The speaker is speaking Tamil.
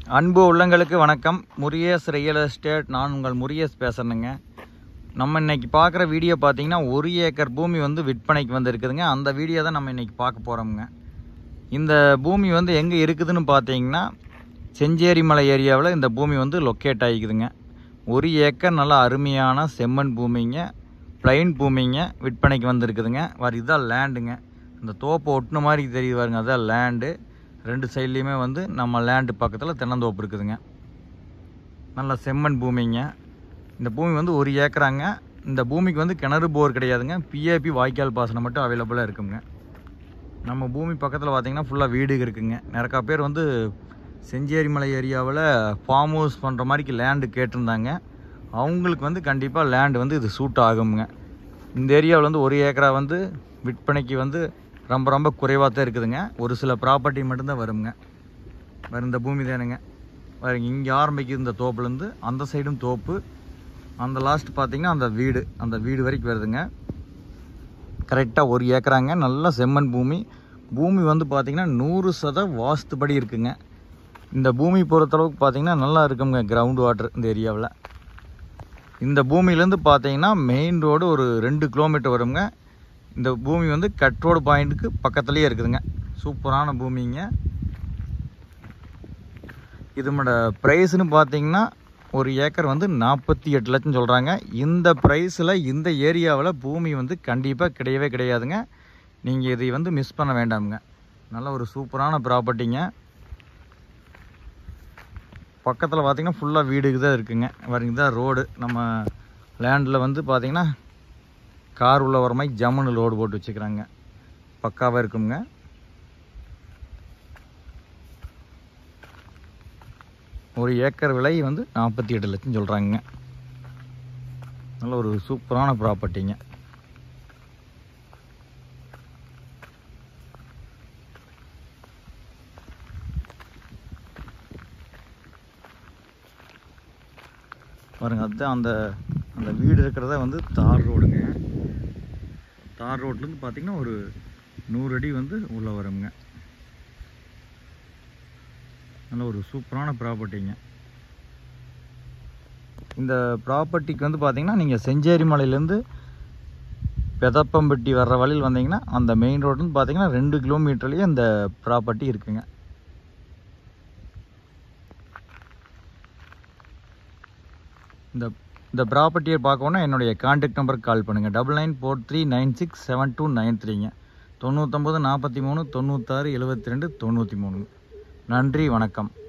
அன்பு உள்ளங்களுக்கு வணக்கம் முரியஸ் ரியல் எஸ்டேட் நான் உங்கள் முரியஸ் பேசுகிறேங்க நம்ம இன்னைக்கு பார்க்குற வீடியோ பார்த்தீங்கன்னா ஒரு ஏக்கர் பூமி வந்து விற்பனைக்கு வந்து இருக்குதுங்க அந்த வீடியோ தான் நம்ம இன்னைக்கு பார்க்க போகிறோமுங்க இந்த பூமி வந்து எங்கே இருக்குதுன்னு பார்த்தீங்கன்னா செஞ்சேரி மலை ஏரியாவில் இந்த பூமி வந்து லொக்கேட் ஆகிக்குதுங்க ஒரு ஏக்கர் நல்ல அருமையான செம்மண் பூமிங்க பிளைன் பூமிங்க விற்பனைக்கு வந்துருக்குதுங்க வர இதுதான் லேண்டுங்க இந்த தோப்பு ஒட்டின மாதிரி தெரியுது பாருங்க அதான் லேண்டு ரெண்டு சைட்லேயுமே வந்து நம்ம லேண்டு பக்கத்தில் தென்னந்தோப்பு இருக்குதுங்க நல்ல செம்மண் பூமிங்க இந்த பூமி வந்து ஒரு ஏக்கராங்க இந்த பூமிக்கு வந்து கிணறு போர் கிடையாதுங்க பிஏபி வாய்க்கால் பாசனம் மட்டும் அவைலபிளாக இருக்குங்க நம்ம பூமி பக்கத்தில் பார்த்தீங்கன்னா ஃபுல்லாக வீடு இருக்குங்க நிறையா பேர் வந்து செஞ்சேரி மலை ஏரியாவில் ஃபார்ம் ஹவுஸ் பண்ணுற மாதிரிக்கு லேண்டு கேட்டிருந்தாங்க அவங்களுக்கு வந்து கண்டிப்பாக லேண்டு வந்து இது சூட் ஆகுங்க இந்த ஏரியாவில் வந்து ஒரு ஏக்கரா வந்து விற்பனைக்கு வந்து ரொம்ப ரொம்ப குறைவாக தான் இருக்குதுங்க ஒரு சில ப்ராப்பர்ட்டி மட்டும்தான் வருங்க வேறு இந்த பூமி தானுங்க பாருங்க இங்கே ஆரம்பிக்குது இந்த தோப்புலேருந்து அந்த சைடும் தோப்பு அந்த லாஸ்ட் பார்த்தீங்கன்னா அந்த வீடு அந்த வீடு வரைக்கும் வருதுங்க கரெக்டாக ஒரு ஏக்கராங்க நல்ல செம்மண் பூமி பூமி வந்து பார்த்திங்கன்னா நூறு சத வாஸ்துபடி இருக்குங்க இந்த பூமி பொறுத்தளவுக்கு பார்த்தீங்கன்னா நல்லா இருக்குங்க கிரவுண்ட் வாட்டர் இந்த ஏரியாவில் இந்த பூமியிலேருந்து பார்த்தீங்கன்னா மெயின் ரோடு ஒரு ரெண்டு கிலோமீட்டர் வருங்க இந்த பூமி வந்து கட் ரோடு பாயிண்ட்டுக்கு பக்கத்துலேயே இருக்குதுங்க சூப்பரான பூமிங்க இதோட ப்ரைஸ்னு பார்த்தீங்கன்னா ஒரு ஏக்கர் வந்து நாற்பத்தி எட்டு லட்சம் சொல்கிறாங்க இந்த ப்ரைஸில் இந்த ஏரியாவில் பூமி வந்து கண்டிப்பாக கிடையவே கிடையாதுங்க நீங்கள் இதை வந்து மிஸ் பண்ண வேண்டாமுங்க நல்ல ஒரு சூப்பரான ப்ராப்பர்ட்டிங்க பக்கத்தில் பார்த்தீங்கன்னா ஃபுல்லாக வீடுக்கு தான் இருக்குங்க பாருங்க தான் ரோடு நம்ம லேண்டில் வந்து பார்த்தீங்கன்னா கார் உள்ள வர மாதிரி ஜம்முன்னு ரோடு போட்டு வச்சுக்கிறாங்க பக்காவாக இருக்குங்க ஒரு ஏக்கர் விலை வந்து நாற்பத்தி எட்டு லட்சம் சொல்கிறாங்க நல்ல ஒரு சூப்பரான ப்ராப்பர்ட்டிங்க பாருங்க அதுதான் அந்த அந்த வீடு இருக்கிறத வந்து தார் ரோடுங்க தார் ரோட்லேருந்து பார்த்தீங்கன்னா ஒரு நூறு அடி வந்து உள்ளே வருங்க நல்ல ஒரு சூப்பரான ப்ராப்பர்ட்டிங்க இந்த ப்ராப்பர்ட்டிக்கு வந்து பார்த்தீங்கன்னா நீங்கள் செஞ்சேரி மலையிலேருந்து பெதப்பம்பட்டி வர்ற வழியில் வந்தீங்கன்னா அந்த மெயின் ரோடுன்னு பார்த்தீங்கன்னா ரெண்டு கிலோமீட்டர்லேயே இந்த ப்ராப்பர்ட்டி இருக்குங்க இந்த இந்த ப்ராப்பர்ட்டியை பார்க்கணுன்னா என்னுடைய கான்டாக்ட் நம்பருக்கு கால் பண்ணுங்கள் double nine four three nine six seven two nine த்ரீங்க தொண்ணூத்தொம்பது நாற்பத்தி மூணு தொண்ணூத்தாறு எழுபத்தி ரெண்டு தொண்ணூற்றி மூணு நன்றி வணக்கம்